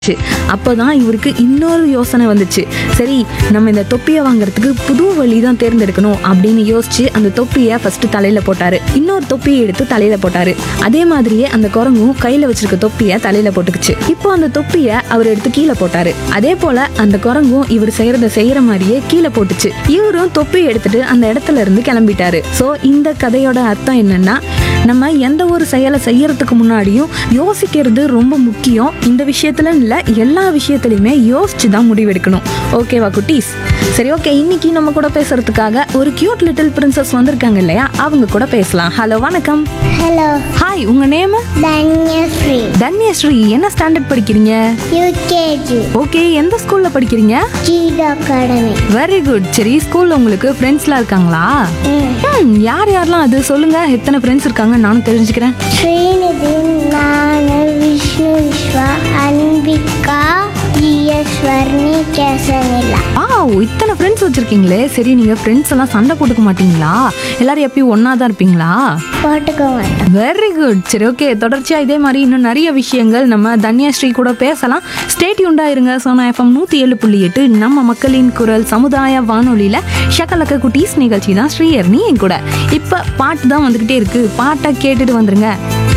அப்போதான் இவருக்கு இன்னொரு யோசனை வந்துச்சு சரி நம்ம இந்த தொப்பியை வாங்குறதுக்கு புது வழி தான் தேர்ந்தெடுக்கணும் அப்படின்னு யோசிச்சு அந்த தொப்பியை ஃபர்ஸ்ட் தலையில போட்டாரு இன்னொரு தொப்பியை எடுத்து தலையில போட்டாரு அதே மாதிரியே அந்த குரங்கும் கையில வச்சிருக்க தொப்பியை தலையில போட்டுக்குச்சு இப்போ அந்த தொப்பியை அவர் எடுத்து கீழே போட்டாரு அதே போல அந்த குரங்கும் இவர் செய்யறத செய்யற மாதிரியே கீழே போட்டுச்சு இவரும் தொப்பியை எடுத்துட்டு அந்த இடத்துல இருந்து கிளம்பிட்டாரு ஸோ இந்த கதையோட அர்த்தம் என்னன்னா நம்ம எந்த ஒரு செயலை செய்யறதுக்கு முன்னாடியும் யோசிக்கிறது ரொம்ப முக்கியம் இந்த விஷயத்துல இல்ல எல்லா விஷயத்துலையுமே யோசிச்சு தான் முடிவெடுக்கணும் ஓகேவா குட்டீஸ் சரி ஓகே இன்னைக்கு நம்ம கூட பேசுறதுக்காக ஒரு கியூட் லிட்டில் பிரின்சஸ் வந்திருக்காங்க இல்லையா அவங்க கூட பேசலாம் ஹலோ வணக்கம் ஹலோ ஹாய் உங்க நேம் தன்யஸ்ரீ தன்யஸ்ரீ என்ன ஸ்டாண்டர்ட் படிக்கிறீங்க யூகேஜி ஓகே எந்த ஸ்கூல்ல படிக்கிறீங்க ஜீட் அகாடமி வெரி குட் சரி ஸ்கூல்ல உங்களுக்கு ஃப்ரெண்ட்ஸ்லாம் இருக்காங்களா ம் யார் யாரெல்லாம் அது சொல்லுங்க எத்தனை ஃப்ரெண்ட்ஸ் இருக்காங்க நானும் தெரிஞ்சுக்கிறேன் ஸ்ரீநிதி நான் விஷ்ணு விஸ்வா அன்பிகா ஜிஎஸ் வர்ணி கேசனிலா ஆ இத்தனை ஃப்ரெண்ட்ஸ் வச்சிருக்கீங்களே சரி நீங்க ஃப்ரெண்ட்ஸ் எல்லாம் சண்டை போட்டுக்க மாட்டீங்களா எல்லாரும் எப்பயும் ஒண்ணா தான் இருப்பீங்களா போட்டுக்க மாட்டோம் வெரி குட் சரி ஓகே தொடர்ச்சியா இதே மாதிரி இன்னும் நிறைய விஷயங்கள் நம்ம தன்யாஸ்ரீ கூட பேசலாம் ஸ்டேட் யூண்டா இருங்க சோனா எஃப்எம் நூத்தி ஏழு புள்ளி எட்டு நம்ம மக்களின் குரல் சமுதாய வானொலியில ஷக்கலக்க குட்டீஸ் நிகழ்ச்சி தான் ஸ்ரீயர்னி என் கூட இப்ப பாட்டு தான் வந்துகிட்டே இருக்கு பாட்டை கேட்டுட்டு வந்துருங்க